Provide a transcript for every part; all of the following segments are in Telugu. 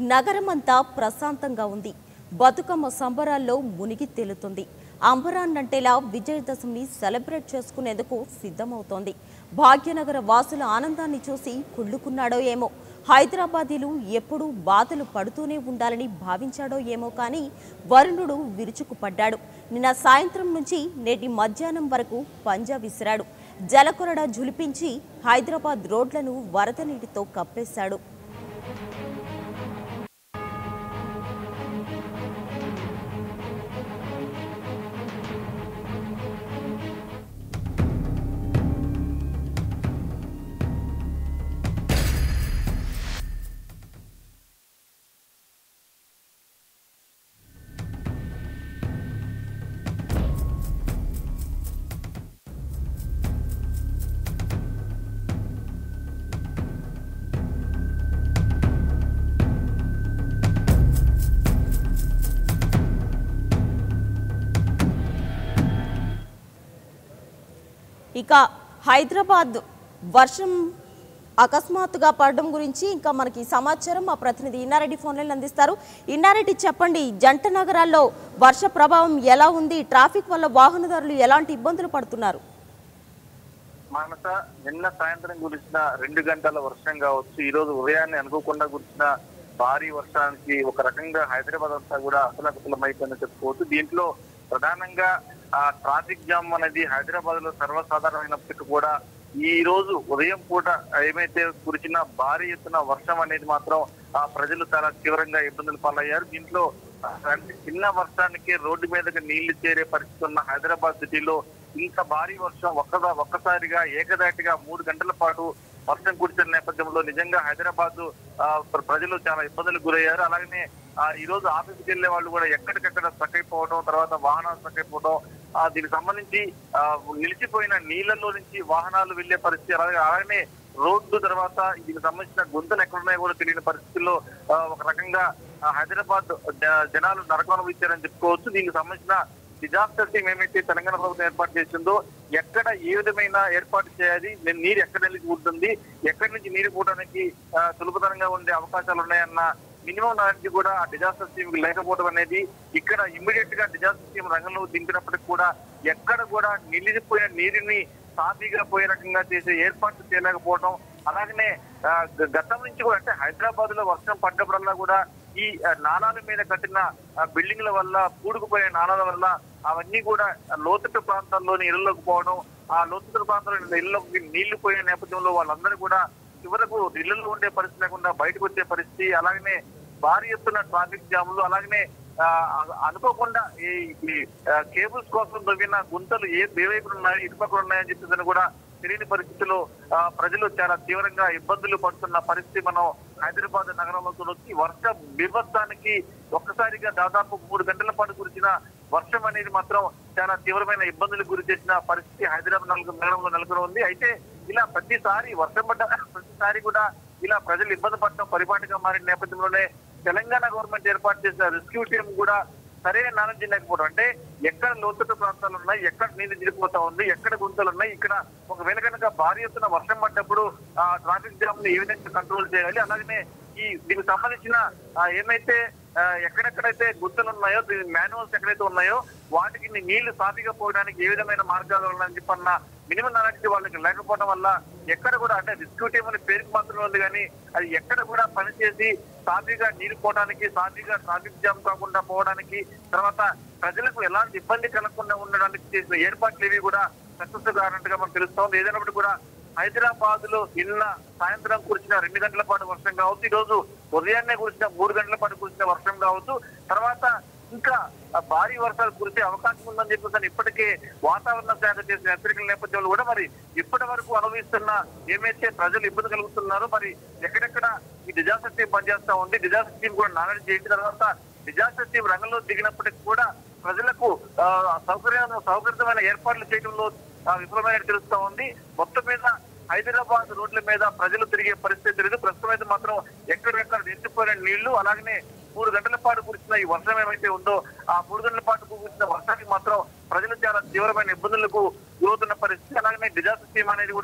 నగరమంతా ప్రశాంతంగా ఉంది బతుకమ్మ సంబరాల్లో మునిగి తేలుతుంది అంబరాన్నంటేలా విజయదశమిని సెలబ్రేట్ చేసుకునేందుకు సిద్ధమవుతోంది భాగ్యనగర వాసుల ఆనందాన్ని చూసి కుళ్ళుకున్నాడో ఏమో హైదరాబాదీలు ఎప్పుడూ బాధలు పడుతూనే ఉండాలని భావించాడో ఏమో కానీ వరుణుడు విరుచుకుపడ్డాడు నిన్న సాయంత్రం నుంచి నేటి మధ్యాహ్నం వరకు పంజా విసిరాడు జలకొరడ జులిపించి హైదరాబాద్ రోడ్లను వరద నీటితో కప్పేశాడు ఇక హైదరాబాద్ వర్షం అకస్మాత్తుగా పడడం గురించి ఇంకా మనకి సమాచారం మా ప్రతినిధి ఇన్నారెడ్డి ఫోన్లైన్ అందిస్తారు ఇన్నారెడ్డి చెప్పండి జంట నగరాల్లో వర్ష ప్రభావం ఎలా ఉంది ట్రాఫిక్ వల్ల వాహనదారులు ఎలాంటి ఇబ్బందులు పడుతున్నారు మానస నిన్న సాయంత్రం కురిసిన రెండు గంటల వర్షం కావచ్చు ఈ రోజు ఉదయాన్నే అనుకోకుండా కురిసిన భారీ వర్షానికి ఒక రకంగా హైదరాబాద్ అంతా కూడా అసలకుతలమైపోయిందని చెప్పుకోవచ్చు దీంట్లో ప్రధానంగా ఆ ట్రాఫిక్ జామ్ అనేది హైదరాబాద్ లో సర్వసాధారణమైనప్పటికీ కూడా ఈ రోజు ఉదయం పూట ఏమైతే కురిసిన భారీ ఎత్తున వర్షం అనేది మాత్రం ఆ ప్రజలు చాలా తీవ్రంగా ఇబ్బందులు పాలయ్యారు దీంట్లో అంటే చిన్న వర్షానికి రోడ్డు మీదకి నీళ్లు చేరే పరిస్థితి ఉన్న హైదరాబాద్ సిటీలో ఇంత భారీ వర్షం ఒక్కదా ఒక్కసారిగా ఏకదాటిగా మూడు గంటల పాటు వర్షం కురిసిన నేపథ్యంలో నిజంగా హైదరాబాద్ ఆ, ప్ర- ప్రజలు చాలా ఇబ్బందులకు గురయ్యారు అలాగనే ఆ, ఈ రోజు ఆఫీస్కి వెళ్లే వాళ్ళు కూడా ఎక్కడికక్కడ స్టక్ అయిపోవడం తర్వాత వాహనాలు స్టక్ అయిపోవడం ఆ, దీనికి సంబంధించి ఆ, నిలిచిపోయిన నీళ్లలో నుంచి వాహనాలు వెళ్లే పరిస్థితి అలాగే అలాగనే రోడ్డు తర్వాత దీనికి సంబంధించిన గుంతలు ఎక్కడున్నాయో కూడా తెలియని పరిస్థితుల్లో ఆ, ఒక రకంగా ఆ, హైదరాబాద్ జ- జనాలు నరకం అనుభవించారని చెప్పుకోవచ్చు దీనికి సంబంధించిన డిజాస్టర్ టీం ఏమైతే తెలంగాణ ప్రభుత్వం ఏర్పాటు చేసిందో ఎక్కడ ఏ విధమైన ఏర్పాటు చేయాలి నేను నీరు ఎక్కడ నుంచి ఉంటుంది ఎక్కడి నుంచి నీరు పోవడానికి ఆ, సులభతరంగా ఉండే అవకాశాలు ఉన్నాయన్న మినిమం నాలెడ్జ్ కూడా ఆ డిజాస్టర్ టీమ్ లేకపోవడం అనేది ఇక్కడ ఇమ్మీడియట్ గా డిజాస్టర్ టీం రంగంలో దింపినప్పటికీ కూడా ఎక్కడ కూడా నిలిచిపోయిన నీరుని సాఫీగా పోయే రకంగా చేసే ఏర్పాట్లు చేయలేకపోవడం అలాగనే ఆ, గ- గతం నుంచి కూడా అంటే హైదరాబాద్ లో వర్షం పడ్డప్పుడల్లా కూడా ఈ ఆ, నాలాల మీద కట్టిన ఆ, బిల్డింగ్ల వల్ల పూడుకుపోయే నాలాల వల్ల అవన్నీ కూడా లోతట్టు ప్రాంతాల్లోని ఇళ్లలోకి పోవడం ఆ లోతట్టు ప్రాంతాల్లో ఇళ్లలోకి నీళ్లు పోయే నేపథ్యంలో వాళ్ళందరూ కూడా చివరకు ఇళ్లలో ఉండే పరిస్థితి లేకుండా బయటకు వచ్చే పరిస్థితి అలాగనే భారీ ఎత్తున ట్రాఫిక్ జాములు అలాగనే ఆ, అ- అనుకోకుండా ఈ ఈ, ఆ, కేబుల్స్ కోసం తవ్విన గుంతలు ఏ ఏ వైపున ఉన్నాయి ఇటుపక్కల ఉన్నాయని చెప్పేసి కూడా తెలియని పరిస్థితిలో ఆ, ప్రజలు చాలా తీవ్రంగా ఇబ్బందులు పడుతున్న పరిస్థితి మనం హైదరాబాద్ నగరంలో చూడొచ్చు వర్ష బీభత్సానికి ఒక్కసారిగా దాదాపు మూడు గంటల పాటు కురిసిన వర్షం అనేది మాత్రం చాలా తీవ్రమైన ఇబ్బందులకు గురి చేసిన పరిస్థితి హైదరాబాద్ నగర- నగరంలో నెలకొని ఉంది అయితే ఇలా ప్రతిసారి వర్షం పడ్డ ప్రతిసారి కూడా ఇలా ప్రజలు ఇబ్బంది పడటం పరిపాటిగా మారిన నేపథ్యంలోనే తెలంగాణ గవర్నమెంట్ ఏర్పాటు చేసిన రెస్క్యూ టీం కూడా సరైన నాలెడ్జ్ లేకపోవడం అంటే ఎక్కడ లోతట్టు ప్రాంతాలు ఉన్నాయి ఎక్కడ నీళ్ళు జిరిపోతా ఉంది ఎక్కడ గుంతలు ఉన్నాయి ఇక్కడ ఒకవేళ కనుక భారీ ఎత్తున వర్షం పడ్డప్పుడు ఆ ట్రాఫిక్ జామ్ ని ఏ విధంగా కంట్రోల్ చేయాలి అలాగనే ఈ దీనికి సంబంధించిన ఆ, ఏమైతే ఆ, ఎక్కడెక్కడైతే గుంతలు ఉన్నాయో దీని మాన్యువల్స్ ఎక్కడైతే ఉన్నాయో వాటికి నీ నీళ్లు సాఫీగా పోవడానికి ఏ విధమైన మార్గాలు ఉన్నాయని చెప్పన్న మినిమం నాలెడ్జ్ వాళ్ళకి లేకపోవడం వల్ల ఎక్కడ కూడా అంటే రెస్క్యూ టీం అని పేరుకి మాత్రమే ఉంది కానీ అది ఎక్కడ కూడా పనిచేసి సాఫీగా నీరు పోవడానికి సాఫీగా ట్రాఫిక్ జామ్ కాకుండా పోవడానికి తర్వాత ప్రజలకు ఎలాంటి ఇబ్బంది కలగకుండా ఉండడానికి చేసిన ఏర్పాట్లు ఇవి కూడా సక్సెస్ కానట్టుగా మనకు తెలుస్తోంది ఏదైనప్పుడు కూడా హైదరాబాద్ లో నిన్న సాయంత్రం కురిసిన రెండు గంటల పాటు వర్షం కావచ్చు ఈ రోజు ఉదయాన్నే కురిసిన మూడు గంటల పాటు కురిసిన వర్షం కావచ్చు తర్వాత ఇంకా ఆ భారీ వర్షాలు కురిసే అవకాశం ఉందని చెప్పేసి ఇప్పటికే వాతావరణ శాఖ చేసిన హెచ్చరికల నేపథ్యంలో కూడా మరి ఇప్పటి వరకు అనుభవిస్తున్న ఏమైతే ప్రజలు ఇబ్బంది కలుగుతున్నారో మరి ఎక్కడెక్కడ ఈ డిజాస్టర్ టీం పనిచేస్తా ఉంది డిజాస్టర్ టీం కూడా నాలెడ్జ్ చేసిన తర్వాత డిజాస్టర్ టీం రంగంలో దిగినప్పటికీ కూడా ప్రజలకు ఆ, సౌకర్యం సౌకర్యమైన ఏర్పాట్లు చేయడంలో ఆ, విఫలమైన తెలుస్తా ఉంది మొత్తం మీద హైదరాబాద్ రోడ్ల మీద ప్రజలు తిరిగే పరిస్థితి లేదు ప్రస్తుతం అయితే మాత్రం ఎక్కడెక్కడ నిండిపోయిన నీళ్లు అలాగనే మూడు గంటల పాటు కురిసిన ఈ వర్షం ఏమైతే ఉందో ఆ మూడు గంటల పాటు కురిసిన వర్షానికి మాత్రం ప్రజలు చాలా తీవ్రమైన ఇబ్బందులకు గురవుతున్న పరిస్థితి అలాగనే డిజాస్టర్ టీమ్ అనేది కూడా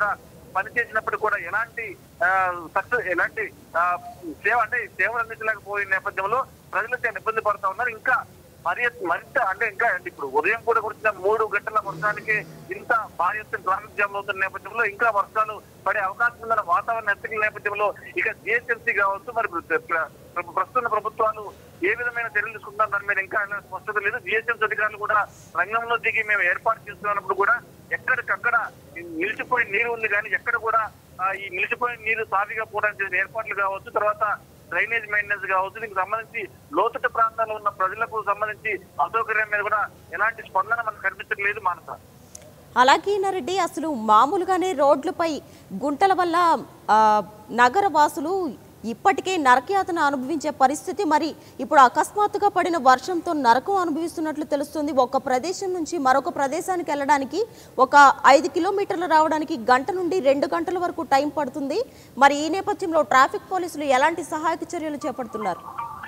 పనిచేసినప్పుడు కూడా ఎలాంటి సక్సెస్ ఎలాంటి ఆ, సేవ అంటే సేవలు అందించలేకపోయిన నేపథ్యంలో ప్రజలు చాలా ఇబ్బంది పడుతూ ఉన్నారు ఇంకా మరి మరింత అంటే ఇంకా అంటే ఇప్పుడు ఉదయం కూడా కురిసిన మూడు గంటల వర్షానికి ఇంత భారీ ఎత్తున ట్రాఫిక్ జామ్ అవుతున్న నేపథ్యంలో ఇంకా వర్షాలు పడే అవకాశం ఉందన్న వాతావరణ హెచ్చరికల నేపథ్యంలో ఇక జిహెచ్ఎంసీ కావచ్చు మరి ప్ర- ప్ర- ప్ర- ప్రస్తుత ప్రభుత్వాలు ఏ విధమైన చర్యలు తీసుకుంటున్నారు దాని మీద ఇంకా ఎలాంటి స్పష్టత లేదు జిహెచ్ఎంసీ అధికారులు కూడా రంగంలో దిగి మేము ఏర్పాటు చేస్తున్నప్పుడు కూడా ఎక్కడికక్కడ నిలిచిపోయి నీరు ఉంది కానీ ఎక్కడ కూడా ఆ, ఈ నిలిచిపోయిన నీరు సాఫీగా పోవడానికి చేసిన ఏర్పాట్లు కావచ్చు తర్వాత డ్రైనేజ్ మెయింటెనెన్స్ కావచ్చు దీనికి సంబంధించి లోతట్టు ప్రాంతాల్లో ఉన్న ప్రజలకు సంబంధించి అసౌకర్యం మీద కూడా ఎలాంటి స్పందన మనకు కనిపించట్లేదు మానస అలాగే నరెడ్డి అసలు మామూలుగానే రోడ్లపై గుంటల వల్ల ఆ, నగర వాసులు ఇప్పటికే నరకయాతన అనుభవించే పరిస్థితి మరి ఇప్పుడు అకస్మాత్తుగా పడిన వర్షంతో నరకం అనుభవిస్తున్నట్లు తెలుస్తుంది ఒక ప్రదేశం నుంచి మరొక ప్రదేశానికి వెళ్ళడానికి ఒక ఐదు కిలోమీటర్లు రావడానికి గంట నుండి రెండు గంటల వరకు టైం పడుతుంది మరి ఈ నేపథ్యంలో ట్రాఫిక్ పోలీసులు ఎలాంటి సహాయక చర్యలు చేపడుతున్నారు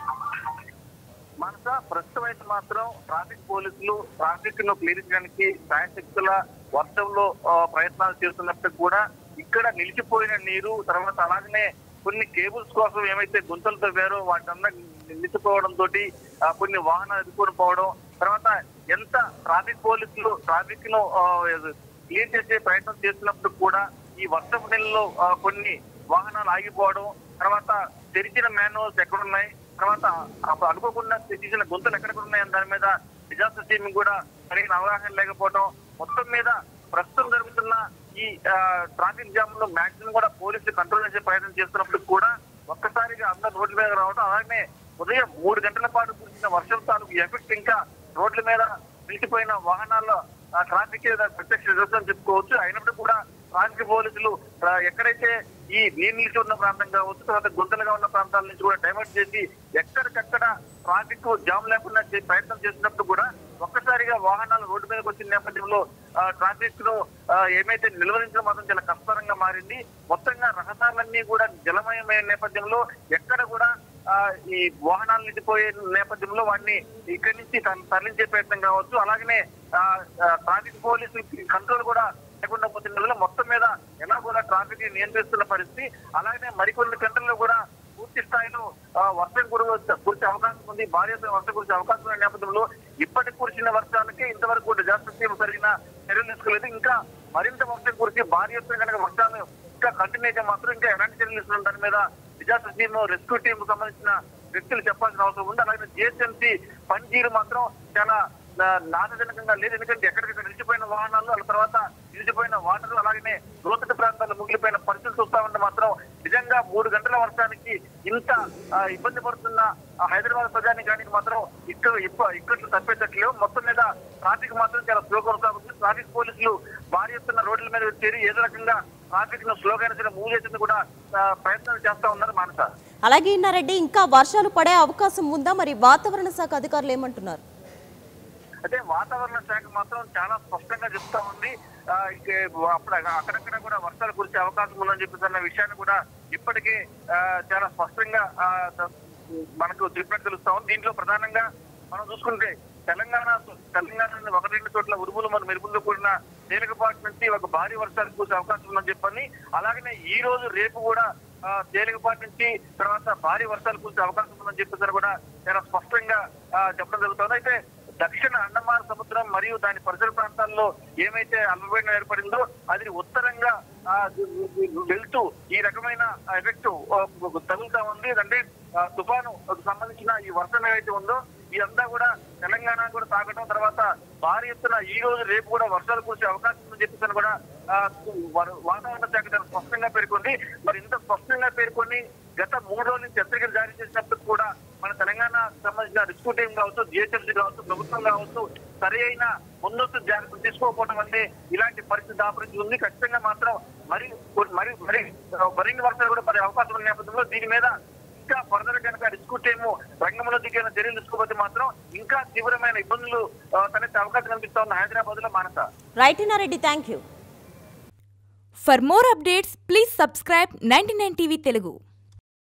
మనస ప్రస్తుతం అయితే మాత్రం ట్రాఫిక్ పోలీసులు ట్రాఫిక్ ను క్లియర్ చేయడానికి సాయశక్తుల వర్షంలో ఆ, ప్రయత్నాలు చేస్తున్నప్పటికీ కూడా ఇక్కడ నిలిచిపోయిన నీరు తర్వాత అలాగనే కొన్ని కేబుల్స్ కోసం ఏమైతే గుంతలు తవ్వారో వాటన్నా నిలిచిపోవడం తోటి ఆ, కొన్ని వాహనాలు ఎదుర్కొని పోవడం తర్వాత ఎంత ట్రాఫిక్ పోలీసులు ట్రాఫిక్ ను క్లియర్ చేసే ప్రయత్నం చేస్తున్నప్పుడు కూడా ఈ వర్షపు నెలలో ఆ, కొన్ని వాహనాలు ఆగిపోవడం తర్వాత తెరిచిన మాన్యువల్స్ ఎక్కడున్నాయి తర్వాత అప్పుడు అనుకోకుండా తీసిన గుంతలు ఎక్కడెక్కడ ఉన్నాయని దాని మీద డిజాస్టర్ టీమ్ కూడా సరైన అవగాహన లేకపోవడం మొత్తం మీద ప్రస్తుతం జరుగుతున్న ఈ ఆ, ట్రాఫిక్ జామ్ లో మాక్సిమం కూడా పోలీసులు కంట్రోల్ చేసే ప్రయత్నం చేస్తున్నప్పుడు కూడా ఒక్కసారిగా అందరు రోడ్ల మీద రావడం అలాగే ఉదయం మూడు గంటల పాటు కురిసిన వర్షం తాలూకు ఎఫెక్ట్ ఇంకా రోడ్ల మీద నిలిచిపోయిన వాహనాల్లో ట్రాఫిక్ ప్రత్యక్ష నిదర్శనం చెప్పుకోవచ్చు అయినప్పుడు కూడా ట్రాఫిక్ పోలీసులు ఆ, ఎక్కడైతే ఈ నీరు నిలిచి ఉన్న ప్రాంతం కావచ్చు తర్వాత గుంతలుగా ఉన్న ప్రాంతాల నుంచి కూడా డైవర్ట్ చేసి ఎక్కడికక్కడ ట్రాఫిక్ జామ్ లేకుండా చే- ప్రయత్నం చేసినప్పుడు కూడా ఒక్కసారిగా వాహనాలు రోడ్డు మీదకి వచ్చిన నేపథ్యంలో ఆ, ట్రాఫిక్ ను ఆ, ఏమైతే నిలువరించడం మాత్రం చాలా కష్టతరంగా మారింది మొత్తంగా రహదారులన్నీ కూడా జలమయమైన నేపథ్యంలో ఎక్కడ కూడా ఆ, ఈ వాహనాలు నిండిపోయే నేపథ్యంలో వాటిని ఇక్కడి నుంచి తర- తరలించే ప్రయత్నం కావచ్చు అలాగనే ఆ, ఆ, ట్రాఫిక్ పోలీసులు కంట్రోల్ కూడా లేకుండా పోతున్న మొత్తం మీద ఎలా కూడా ట్రాఫిక్ ని నియంత్రిస్తున్న పరిస్థితి అలాగనే మరికొన్ని గంటల్లో కూడా పూర్తి స్థాయిలో ఆ, వర్షం కురు కురిసే అవకాశం ఉంది భారీ ఎత్తున వర్షం కురిసే అవకాశం ఉన్న నేపథ్యంలో ఇప్పటికి కురిసిన వర్షానికి ఇంతవరకు డిజాస్టర్ టీం సరైన చర్యలు తీసుకోలేదు ఇంకా మరింత వర్షం కురిసి భారీ ఎత్తున కనుక వర్షాలు ఇంకా కంటిన్యూ అయితే మాత్రం ఇంకా ఎలాంటి చర్యలు తీసుకున్న దాని మీద డిజాస్టర్ టీమ్ రెస్క్యూ టీం సంబంధించిన వ్యక్తులు చెప్పాల్సిన అవసరం ఉంది అలాగే జిహెచ్ఎంసీ పనితీరు మాత్రం చాలా ఆ, నాదజనకంగా లేదు ఎందుకంటే ఎక్కడికక్కడ నిలిచిపోయిన వాహనాలు ఆ తర్వాత నిలిచిపోయిన వాటర్ అలాగనే లోతట్టు ప్రాంతాల్లో ముగిలిపోయిన పరిస్థితులు చూస్తా ఉంటే మాత్రం నిజంగా మూడు గంటల వర్షానికి ఇంత ఆ, ఇబ్బంది పడుతున్న ఆ హైదరాబాద్ ప్రజానికానికి మాత్రం ఇక్కడ ఇప్ప ఇక్కట్లు తప్పేటట్లేవు మొత్తం మీద ట్రాఫిక్ మాత్రం చాలా స్లో కొనసాగుతుంది ట్రాఫిక్ పోలీసులు భారీ ఎత్తున రోడ్ల మీద చేరి ఏదో రకంగా ట్రాఫిక్ ను స్లోగా మూవ్ చేసేందుకు కూడా ఆ, ప్రయత్నాలు చేస్తా ఉన్నారు మానస అలాగే ఇన్నారెడ్డి ఇంకా వర్షాలు పడే అవకాశం ఉందా మరి వాతావరణ శాఖ అధికారులు ఏమంటున్నారు అయితే వాతావరణ శాఖ మాత్రం చాలా స్పష్టంగా చెప్తా ఉంది ఆ, ఇక అప్పుడు అక్కడక్కడ కూడా వర్షాలు కురిసే అవకాశం ఉందని చెప్పేసి అన్న విషయాన్ని కూడా ఇప్పటికే ఆ, చాలా స్పష్టంగా ఆ, ద- మనకు చెప్పినట్టు తెలుస్తా ఉంది దీంట్లో ప్రధానంగా మనం చూసుకుంటే తెలంగాణ తెలంగాణ ఒకటి రెండు చోట్ల ఉరుములు మరి మెరుపులతో కూడిన తేలికపాటి నుంచి ఒక భారీ వర్షాలు కురిసే అవకాశం ఉందని చెప్పని అలాగనే ఈ రోజు రేపు కూడా ఆ, తేలికపాటి నుంచి తర్వాత భారీ వర్షాలు కురిసే అవకాశం ఉందని చెప్పేసి కూడా చాలా స్పష్టంగా ఆ, చెప్పడం జరుగుతుంది అయితే దక్షిణ అండమాన్ సముద్రం మరియు దాని పరిసర ప్రాంతాల్లో ఏమైతే అల్పపీడనం ఏర్పడిందో అది ఉత్తరంగా ఆ, వెళ్తూ ఈ రకమైన ఎఫెక్ట్ తగులుతా ఉంది అంటే ఆ, తుఫాను సంబంధించిన ఈ వర్షం ఏదైతే ఉందో ఇదంతా కూడా తెలంగాణ కూడా తాగడం తర్వాత భారీ ఎత్తున ఈ రోజు రేపు కూడా వర్షాలు కురిసే అవకాశం ఉందని చెప్పేసి కూడా ఆ, వా- వాతావరణ శాఖ చాలా స్పష్టంగా పేర్కొంది మరి ఇంత స్పష్టంగా పేర్కొని గత మూడు రోజుల నుంచి హెచ్చరికలు జారీ చేసినప్పుడు కూడా మన తెలంగాణ సంబంధించిన రిస్క్యూ టీం కావచ్చు జిహెచ్ఎంసీ కావచ్చు ప్రభుత్వం కావచ్చు సరి అయిన ముందస్తు జాగ్రత్తలు తీసుకోకపోవడం వల్లే ఇలాంటి పరిస్థితి దాపరించింది ఖచ్చితంగా మాత్రం మరి మరి మరి మరిన్ని వర్షాలు కూడా పడే అవకాశం ఉన్న నేపథ్యంలో దీని మీద ఇంకా ఫర్దర్ కనుక రిస్క్యూ టీము రంగంలో దిగిన చర్యలు తీసుకోకపోతే మాత్రం ఇంకా తీవ్రమైన ఇబ్బందులు ఆ, తలెత్తే అవకాశం కనిపిస్తా ఉన్న హైదరాబాద్ లో Manasa right Innareddy thank you For more updates, please subscribe 99 TV Telugu.